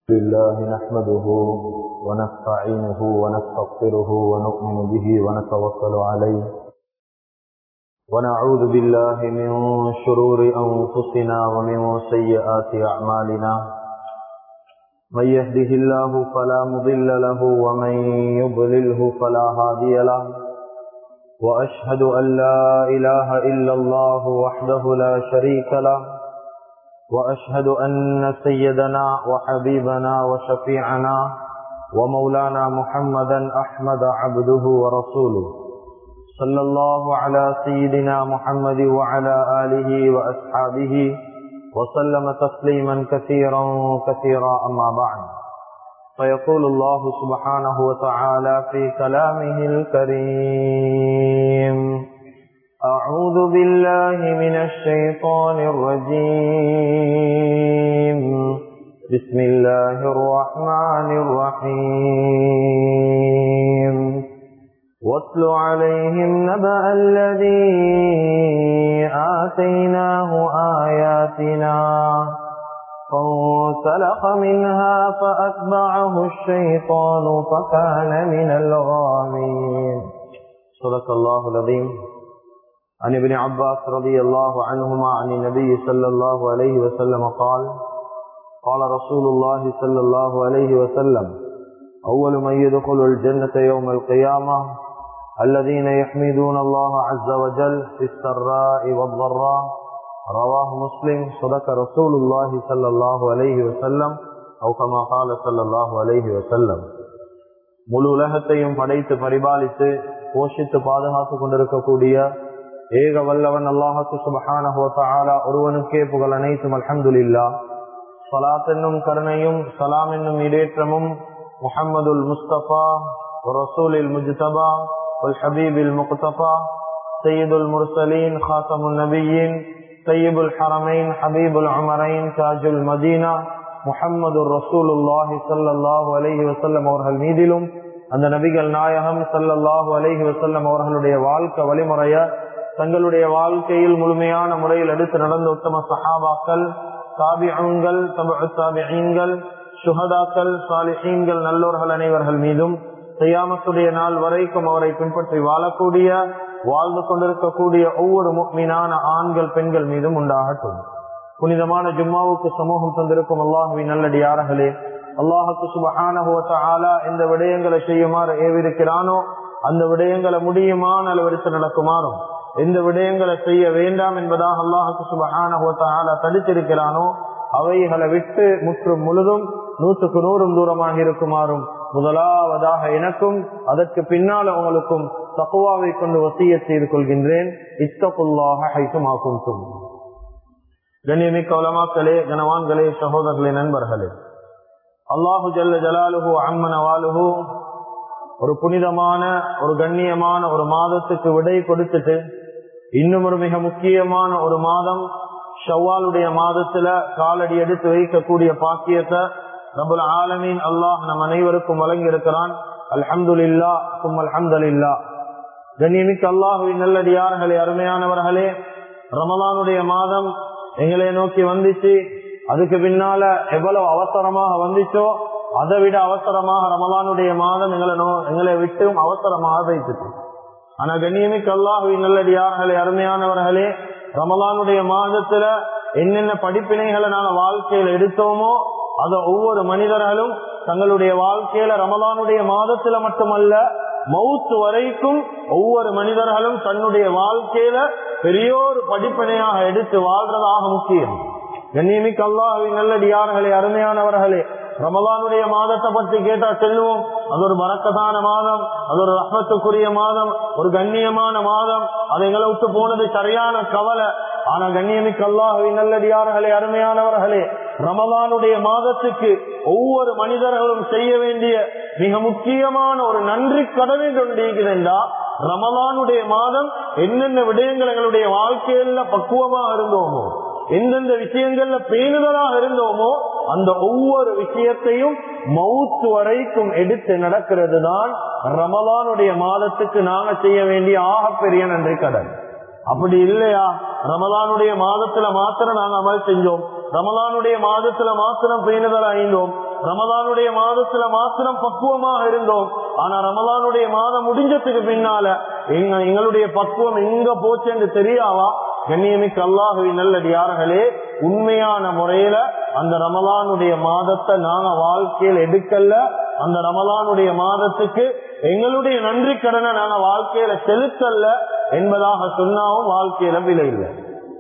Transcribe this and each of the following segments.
لله نحمده ونستعينه ونستغفره ونؤمن به ونتوكل عليه ونعوذ بالله من شرور أنفسنا ومن سيئات أعمالنا من يهده الله فلا مضل له ومن يضلله فلا هادي له وأشهد أن لا إله إلا الله وحده لا شريك له وأشهد أن سيدنا وحبيبنا وشفيعنا ومولانا محمدا أحمد عبده ورسوله صلى الله على سيدنا محمد وعلى آله وأصحابه وسلم تسليما كثيرا كثيرا أما بعد فيقول الله سبحانه وتعالى في كلامه الكريم أعوذ بالله من الشيطان الرجيم بسم الله الرحمن الرحيم واتل عليهم نبأ الذي آتيناه آياتنا فانسلخ منها فأتبعه الشيطان فكان من الغامين صدق الله العظيم عن ابن عباس رضي الله عنهما عن النبي صلى الله عليه وسلم قال قال رسول الله صلى الله عليه وسلم أول من يدخل الجنة يوم القيامة الذين يحمدون الله عز وجل في السراء والضراء رواه مسلم صدق رسول الله صلى الله عليه وسلم أو كما قال صلى الله عليه وسلم முழு உலகத்தையும் படைத்து பரிபாலித்து போஷித்து பாதுகாத்து கொண்டிருக்கக்கூடிய ஏக வல்லவன் அல்லாஹு சுபஹானா ஒருவனுக்கே புகழ் அனைத்தும் அல்ஹம்துல்லா சலாத் என்னும் கருணையும் சலாம் என்னும் இடேற்றமும் முஹம்மதுல் முஸ்தபா ரசூலில் முஜ்தபா والحبيب المقتفى سيد المرسلين خاتم النبيين طيب الحرمين حبيب العمرين تاج المدينة محمد رسول الله صلى الله عليه وسلم அவர்கள் மீதிலும் அந்த நபிகள் நாயகம் சல்லல்லாஹு அலைஹி வசல்லம் அவர்களுடைய வாழ்க்கை வழிமுறைய தங்களுடைய வாழ்க்கையில் முழுமையான முறையில் எடுத்து நடந்த உத்தம சஹாபாக்கள் தாபிகள் தாபிகள் சுகதாக்கள் சாலிஹீன்கள் நல்லோர்கள் அனைவர்கள் மீதும் செய்யாமத்துடைய நாள் வரைக்கும் அவரை பின்பற்றி வாழக்கூடிய வாழ்ந்து கொண்டிருக்கக்கூடிய ஒவ்வொரு மீனான ஆண்கள் பெண்கள் மீதும் உண்டாகட்டும் புனிதமான ஜும்மாவுக்கு சமூகம் தந்திருக்கும் அல்லாஹுவின் நல்லடியார்களே அல்லாஹுக்கு சுபஹான எந்த விடயங்களை செய்யுமாறு ஏவிருக்கிறானோ அந்த விடயங்களை முடியுமான அளவெடுத்து நடக்குமாறும் எந்த விடயங்களை செய்ய வேண்டாம் என்பதாக அல்லாஹுக்கு சுபஹான தடுத்திருக்கிறானோ அவைகளை விட்டு முற்றும் முழுதும் நூற்றுக்கு நூறும் தூரமாக இருக்குமாறும் முதலாவதாக எனக்கும் அதற்கு பின்னால் உங்களுக்கும் தக்குவாவை கொண்டு வசிய செய்து கொள்கின்றேன் இத்தகுல்லாக ஹைசுமாக்கும் கண்ணியமிக்க உலமாக்களே கனவான்களே சகோதரர்களே நண்பர்களே அல்லாஹு ஜல்ல ஜலாலுஹு அம்மன வாலுஹு ஒரு புனிதமான ஒரு கண்ணியமான ஒரு மாதத்துக்கு விடை கொடுத்துட்டு இன்னும் ஒரு மிக முக்கியமான ஒரு மாதம் ஷவ்வாலுடைய மாதத்துல காலடி எடுத்து வைக்கக்கூடிய பாக்கியத்தை ரபுல் ஆலமீன் அல்லாஹ் நம் அனைவருக்கும் வழங்கி இருக்கிறான் அல்ஹம்துல்லா கும் அல்ஹம்துல்லா கண்ணியமிக்க அல்லாஹுவின் நல்லடியார்களே அருமையானவர்களே ரமலானுடைய மாதம் எங்களை நோக்கி வந்துச்சு அதுக்கு பின்னால எவ்வளவு அவசரமாக வந்துச்சோ அதை விட அவசரமாக ரமலானுடைய மாதம் எங்களை நோ எங்களை விட்டும் அவசரமாக வைத்துட்டு ஆனா கண்ணியமிக்க அல்லாஹுவின் நல்லடியார்களே அருமையானவர்களே ரமலானுடைய மாதத்துல என்னென்ன படிப்பினைகளை நாங்க வாழ்க்கையில எடுத்தோமோ அத ஒவ்வொரு மனிதர்களும் தங்களுடைய வாழ்க்கையில ரமலானுடைய மாதத்துல மட்டுமல்ல மவுத்து வரைக்கும் ஒவ்வொரு மனிதர்களும் தன்னுடைய வாழ்க்கையில பெரியோரு படிப்பினையாக எடுத்து வாழ்றதாக முக்கியம் கண்ணியமிக்க அல்லாஹுவின் நல்லடியார்களே அருமையானவர்களே ரமலானுடைய மாதத்தை பற்றி கேட்டா செல்வோம் அது ஒரு மறக்கதான மாதம் அது ஒரு ரஹத்துக்குரிய மாதம் ஒரு கண்ணியமான மாதம் அது எங்களை விட்டு போனது சரியான கவலை ஆனா கண்ணியமிக்க அல்லாஹுவின் நல்லடியார்களே அருமையானவர்களே ரமலானுடைய மாதத்துக்கு ஒவ்வொரு மனிதர்களும் செய்ய வேண்டிய மிக முக்கியமான ஒரு நன்றி கடமை கொண்டிருக்கிறா ரமலானுடைய மாதம் என்னென்ன விடயங்கள் எங்களுடைய வாழ்க்கையில பக்குவமா இருந்தோமோ எந்தெந்த விஷயங்கள்ல பேணுதலாக இருந்தோமோ அந்த ஒவ்வொரு விஷயத்தையும் மவுத்து வரைக்கும் எடுத்து நடக்கிறது தான் ரமலானுடைய மாதத்துக்கு நாங்க செய்ய வேண்டிய ஆகப்பெரிய நன்றி கடன் அப்படி இல்லையா ரமலானுடைய மாதத்துல மாத்திரம் நாங்க அமல் செஞ்சோம் ரமலானுடைய மாதத்துல மாத்திரம் பேணுதல் அணிந்தோம் ரமலானுடைய மாதத்துல மாத்திரம் பக்குவமாக இருந்தோம் ஆனா ரமலானுடைய மாதம் முடிஞ்சதுக்கு பின்னால எங்க எங்களுடைய பக்குவம் எங்க போச்சுன்னு தெரியாவா கண்ணியமிக்க அல்லாஹுவின் நல்லடியார்களே உண்மையான முறையில அந்த ரமலானுடைய மாதத்தை நாங்க வாழ்க்கையில் எடுக்கல அந்த ரமலானுடைய மாதத்துக்கு எங்களுடைய நன்றி கடனை நாங்க வாழ்க்கையில செலுத்தல்ல என்பதாக சொன்னாவும் வாழ்க்கையில விலை இல்லை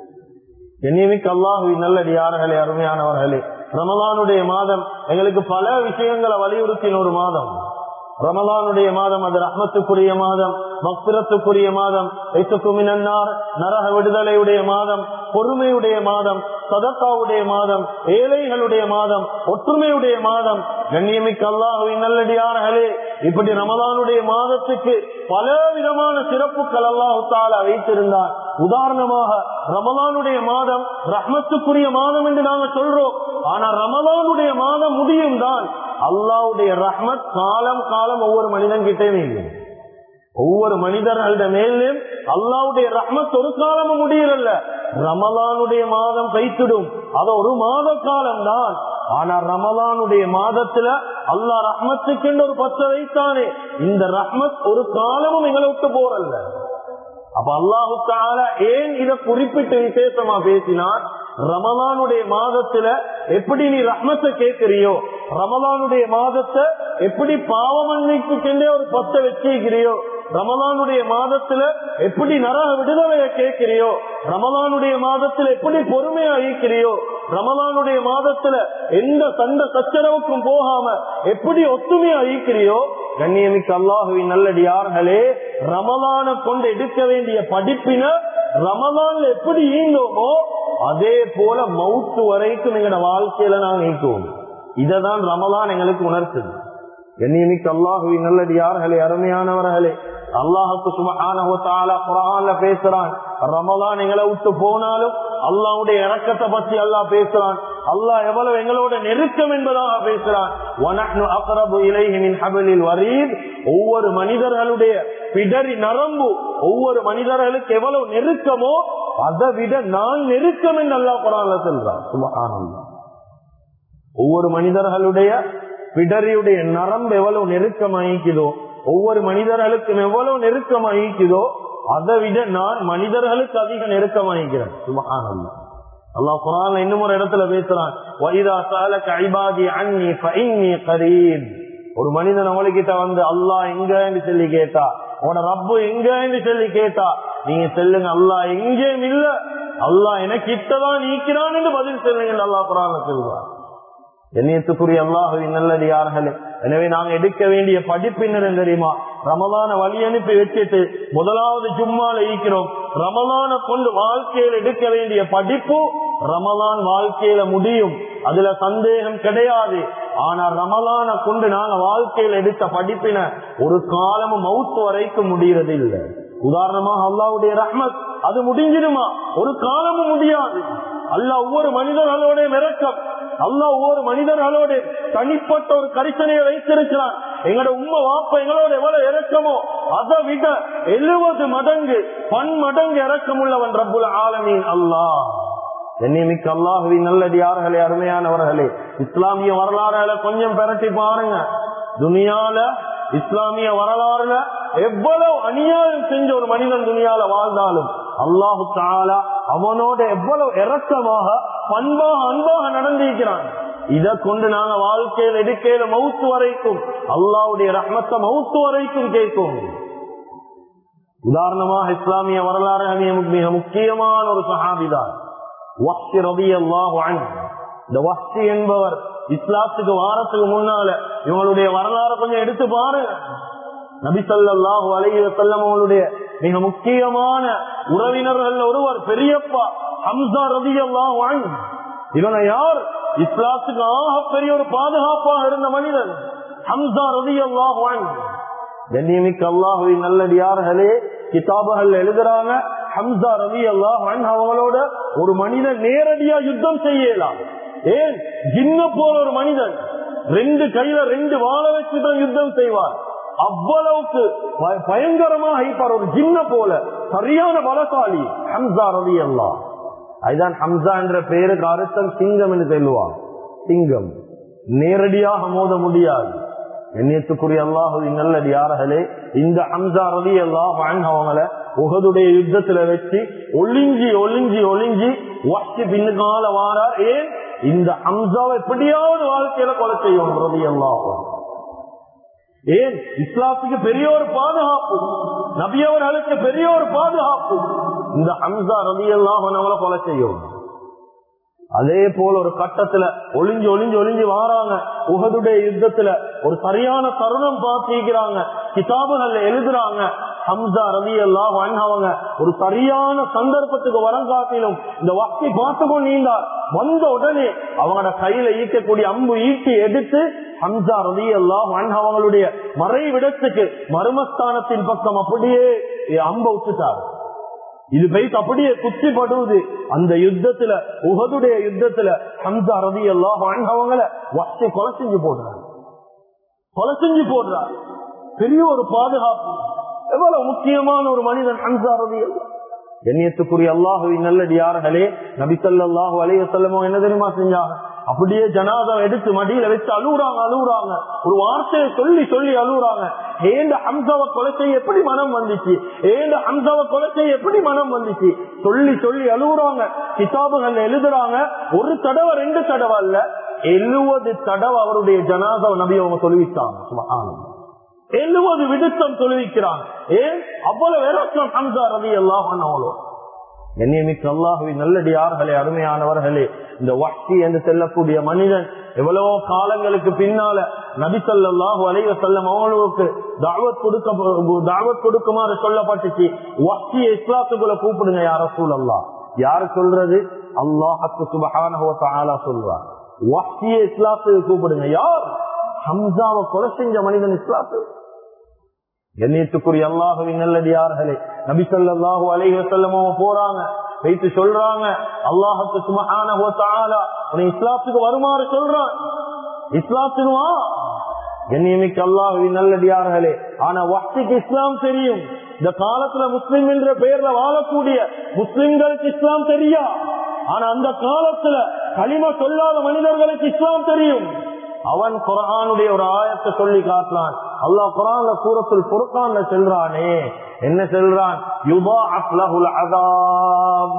என்னிமிக்க அல்லாஹுவின் நல்லடியார்களே அருமையானவர்களே ரமலானுடைய மாதம் எங்களுக்கு பல விஷயங்களை வலியுறுத்தின ஒரு மாதம் ரமலானுடைய மாதம் அது ரஹ்மத்துக்குரிய மாதம் மக்பிரத்துக்குரிய மாதம் ஐத்துக்குமினார் நரக விடுதலையுடைய மாதம் பொறுமையுடைய மாதம் சதக்காவுடைய மாதம் ஏழைகளுடைய மாதம் ஒற்றுமையுடைய மாதம் கண்ணியமிக்க அல்லாஹுவின் நல்லடியார்களே இப்படி ரமலானுடைய மாதத்துக்கு பல விதமான சிறப்புகள் அல்லாஹு தாலா வைத்திருந்தார் உதாரணமாக ரமலானுடைய மாதம் ரஹ்மத்துக்குரிய மாதம் என்று நாங்க சொல்றோம் ஆனா ரமலானுடைய மாதம் முடியும் தான் அல்லாவுடைய ரஹ்மத் காலம் காலம் ஒவ்வொரு மனிதன் கிட்டேயும் இல்லை ஒவ்வொரு மனிதர்கள மேலும் அல்லாவுடைய ரஹ்மத் ஒரு காலமும் முடியல ரமலானுடைய மாதம் கைத்திடும் அது ஒரு மாத காலம் தான் ஆனா ரமலானுடைய மாதத்துல அல்லா ரஹ்மத்துக்கு ஒரு பச்சை வைத்தானே இந்த ரஹ்மத் ஒரு காலமும் எங்களை விட்டு போறல்ல அப்ப அல்லாஹுக்கால ஏன் இத குறிப்பிட்டு விசேஷமா பேசினார் ரமலானுடைய மாதத்துல எப்படி நீ ரஹ்மத்தை கேட்கிறியோ ரமலானுடைய மாதத்தை எப்படி பாவமன்மைக்குண்டே ஒரு பத்தை வச்சிருக்கிறியோ ரமலானுடைய மாதத்துல எப்படி நரக விடுதலைய கேட்கிறியோ ரமலானுடைய மாதத்துல எப்படி பொறுமையா ஈக்கிறியோ ரமலானுடைய மாதத்துல எந்த சண்டை சச்சரவுக்கும் போகாம எப்படி ஒத்துமையா ஈக்கிறியோ கண்ணியமிக்க அல்லாஹுவின் நல்லடியார்களே ரமலான கொண்டு எடுக்க வேண்டிய படிப்பின ரமலான்ல எப்படி ஈந்தோமோ அதே போல மவுத்து வரைக்கும் எங்களோட வாழ்க்கையில நாங்க நீக்குவோம் இததான் ரமலான் எங்களுக்கு உணர்த்துது கண்ணியமிக்க அல்லாஹுவின் நல்லடியார்களே அருமையானவர்களே அல்லாஹுக்கு சுமகான குரான்ல பேசுறான் ரமலான் எங்களை விட்டு போனாலும் அல்லாவுடைய இறக்கத்தை பத்தி அல்லாஹ் பேசுறான் அல்லாஹ் எவ்வளவு எங்களோட நெருக்கம் என்பதாக பேசுறான் ஒவ்வொரு மனிதர்களுடைய பிடரி நரம்பு ஒவ்வொரு மனிதர்களுக்கு எவ்வளவு நெருக்கமோ அதை விட நான் நெருக்கம் என்று அல்லா குரான்ல சொல்றான் சுமகானந்தா ஒவ்வொரு மனிதர்களுடைய பிடரியுடைய நரம்பு எவ்வளவு நெருக்கமாயிக்குதோ ஒவ்வொரு மனிதர்களுக்கும் எவ்வளவு நெருக்கமாயிக்குதோ அதை விட நான் மனிதர்களுக்கு அதிக நெருக்கமாயிக்கிறேன் சுபகானந்தா அல்லாஹ் குரான் இன்னும் ஒரு இடத்துல பேசுறான் ஒரு மனிதன் அவளுக்கிட்ட வந்து அல்லாஹ் எங்கன்னு சொல்லி கேட்டா உன ரப்பு எங்கன்னு சொல்லி கேட்டா நீங்க செல்லுங்க அல்லாஹ் எங்கேயும் இல்ல அல்லாஹ் எனக்கு இட்டதான் நீக்கிறான் என்று பதில் சொல்லுங்க அல்லாஹ் குரான் சொல்றான் எண்ணியத்துக்குரிய அல்லாஹுவின் நல்லடியார்களே எனவே நாங்க எடுக்க வேண்டிய படிப்பினர் தெரியுமா ரமலான வழி அனுப்பி வச்சுட்டு முதலாவது ஜும்மால இருக்கிறோம் ரமலான கொண்டு வாழ்க்கையில் எடுக்க வேண்டிய படிப்பு ரமலான் வாழ்க்கையில முடியும் அதுல சந்தேகம் கிடையாது ஆனா ரமலான கொண்டு நாங்க வாழ்க்கையில் எடுத்த படிப்பின ஒரு காலமும் மவுத்து வரைக்கும் முடியறது இல்லை உதாரணமாக அல்லாவுடைய ரஹ்மத் அது முடிஞ்சிருமா ஒரு காலமும் முடியாது அல்ல ஒவ்வொரு மனிதர்களோட மிரக்கம் அல்லா ஒவ்வொரு மனிதர்களோட தனிப்பட்ட ஒரு கரிசனையை வைத்திருக்கிறான் எங்களோட உண்மை வாப்ப எங்களோட எவ்வளவு இறக்கமோ அதை விட எழுபது மடங்கு பன் மடங்கு இறக்கம் உள்ளவன் ரப்புல ஆலமீன் அல்லாஹ் என்னிமிக்க அல்லாஹுவி நல்லடியார்களே அருமையானவர்களே இஸ்லாமிய வரலாறுகளை கொஞ்சம் பெரட்டி பாருங்க துனியால இஸ்லாமிய வரலாறுல எவ்வளவு அநியாயம் செஞ்ச ஒரு மனிதன் துணியால வாழ்ந்தாலும் அல்லாஹு தாலா அவனோட எவ்வளவு இறக்கமாக பண்பாக அன்பாக நடந்திருக்கிறான் இதை கொண்டு நாங்க வாழ்க்கையில் எடுக்கையில மவுத்து வரைக்கும் அல்லாவுடைய ரஹ்மத்தை மவுத்து வரைக்கும் கேட்கும் உதாரணமாக இஸ்லாமிய வரலாறு மிக முக்கியமான ஒரு சஹாபிதான் வக்தி ரபி அல்லாஹ் இந்த வக்தி என்பவர் இஸ்லாத்துக்கு வாரத்துக்கு முன்னால இவங்களுடைய வரலாறு கொஞ்சம் எடுத்து பாருங்க நபிசல்லாஹு அலைய செல்லம் அவங்களுடைய மிக முக்கியமான உறவினர்கள் ஒருவர் பெரியப்பா ஹம்சா ரதி அல்லாஹ் இவனை யார் இஸ்லாத்துக்கு ஆக பெரிய ஒரு பாதுகாப்பாக இருந்த மனிதன் ஹம்சா ரதி அல்லாஹ் கண்ணியமிக்க அல்லாஹுவின் நல்லடியார்களே கிதாபுகள் எழுதுறாங்க ஹம்சா ரவி அல்லாஹ் அவங்களோட ஒரு மனிதன் நேரடியா யுத்தம் செய்யலாம் ஏன் ஜின்ன போல ஒரு மனிதன் ரெண்டு கையில ரெண்டு வாழ வச்சுதான் யுத்தம் செய்வார் அவ்வளவுக்கு பயங்கரமாக இருப்பார் ஒரு ஜின்ன போல சரியான பலசாலி ஹம்சா ரவி அல்லா அதுதான் ஹம்சா என்ற பெயருக்கு அர்த்தம் சிங்கம் என்று சொல்லுவார் சிங்கம் நேரடியாக மோத முடியாது எண்ணியத்துக்குரிய அல்லாஹுவின் நல்லடியார்களே இந்த ஹம்சா ரதி அல்லாஹ் அவங்கள உகதுடைய யுத்தத்துல வச்சு ஒளிஞ்சி ஒளிஞ்சி ஒளிஞ்சி வச்சு பின்னுக்கால வாரார் ஏன் இந்த ஹம்சாவை எப்படியாவது வாழ்க்கையில கொலை செய்யும் ரதி அல்லாஹ் ஏன் இஸ்லாத்துக்கு பெரிய ஒரு பாதுகாப்பு நபியவர்களுக்கு பெரிய ஒரு பாதுகாப்பு இந்த ஹம்சா ரதி அல்லாஹ் நம்மளை கொலை செய்யும் அதே போல ஒரு கட்டத்துல ஒளிஞ்சு ஒளிஞ்சு ஒளிஞ்சு வாராங்க உகதுடைய யுத்தத்துல ஒரு சரியான தருணம் பார்த்திருக்கிறாங்க கிதாபுகள்ல எழுதுறாங்க ஹம்சா ரவி எல்லாம் அவங்க ஒரு சரியான சந்தர்ப்பத்துக்கு வரம் காட்டிலும் இந்த வக்கி பார்த்து கொண்டீந்தார் வந்த உடனே அவங்களோட கையில ஈட்டக்கூடிய அம்பு ஈட்டி எடுத்து ஹம்சா ரவி எல்லாம் அவங்களுடைய மறைவிடத்துக்கு மர்மஸ்தானத்தின் பக்கம் அப்படியே அம்ப விட்டுட்டார் இது போயிட்டு அப்படியே குத்தி படுவது அந்த யுத்தத்துல உகதுடைய யுத்தத்துல ஹம்சா ரவி எல்லாம் அவங்கள வச்சு கொலை செஞ்சு போடுறாரு கொலை செஞ்சு போடுறாரு பெரிய ஒரு பாதுகாப்பு எவ்வளவு முக்கியமான ஒரு மனிதன் ஹம்சா ரவி கண்ணியத்துக்குரிய அல்லாஹுவின் நல்லடியார்களே நபிசல்லாஹு அலைய செல்லமோ என்ன தெரியுமா செஞ்சாங்க அப்படியே ஜனாதம் எடுத்து மடியில வச்சு அழுகுறாங்க அழுகுறாங்க ஒரு வார்த்தையை சொல்லி சொல்லி அழுகுறாங்க ஏண்ட அம்சாவை கொலை செய்ய எப்படி மனம் வந்துச்சு ஏண்ட அம்சாவை கொலை செய்ய எப்படி மனம் வந்துச்சு சொல்லி சொல்லி அழுகுறாங்க கிதாபுகள் எழுதுறாங்க ஒரு தடவை ரெண்டு தடவை அல்ல எழுபது தடவை அவருடைய ஜனாதாவை நபி அவங்க சொல்லிவிட்டாங்க சுபஹானல்லாஹ். எழுபது விடுத்தம் தொழுவிக்கிறான் ஏன் அவ்வளவு இறக்கம் ஹம்சா ரவி எல்லாம் அவ்வளோ என்னையமிக்க அல்லாஹுவின் நல்லடியார்களே அருமையானவர்களே இந்த வட்டி என்று செல்லக்கூடிய மனிதன் எவ்வளவோ காலங்களுக்கு பின்னால நபிசல்லாஹு அலைவ செல்லம் அவங்களுக்கு தாவத் கொடுக்க தாவத் கொடுக்குமாறு சொல்லப்பட்டுச்சு வட்டியை இஸ்லாத்துக்குள்ள கூப்பிடுங்க யார சூழல்லா யாரு சொல்றது அல்லாஹுக்கு சுபகான சொல்றார் வட்டியை இஸ்லாத்துக்கு கூப்பிடுங்க யார் ஹம்சாவை கொலை செஞ்ச மனிதன் இஸ்லாத்து கண்ணியத்துக்குரிய அல்லாஹுவின் நல்லடியார்களே நபி சொல்லாஹு அலைஹி செல்லமோ போறாங்க வைத்து சொல்றாங்க அல்லாஹுக்கு சுமஹான உன்னை இஸ்லாத்துக்கு வருமாறு சொல்றான் இஸ்லாத்துக்கு வா கண்ணியமிக்க அல்லாஹுவின் நல்லடியார்களே ஆனா வக்திக்கு இஸ்லாம் தெரியும் இந்த காலத்துல முஸ்லிம் என்ற பெயர்ல வாழக்கூடிய முஸ்லிம்களுக்கு இஸ்லாம் தெரியா ஆனா அந்த காலத்துல களிம சொல்லாத மனிதர்களுக்கு இஸ்லாம் தெரியும் அவன் குரானுடைய ஒரு ஆயத்தை சொல்லி காட்டலான் அல்லாஹ் குரான்ல சூரத்துல் பொறுக்கான்ல செல்றானே என்ன செல்றான் யுபா அப்லஹுல் அதாம்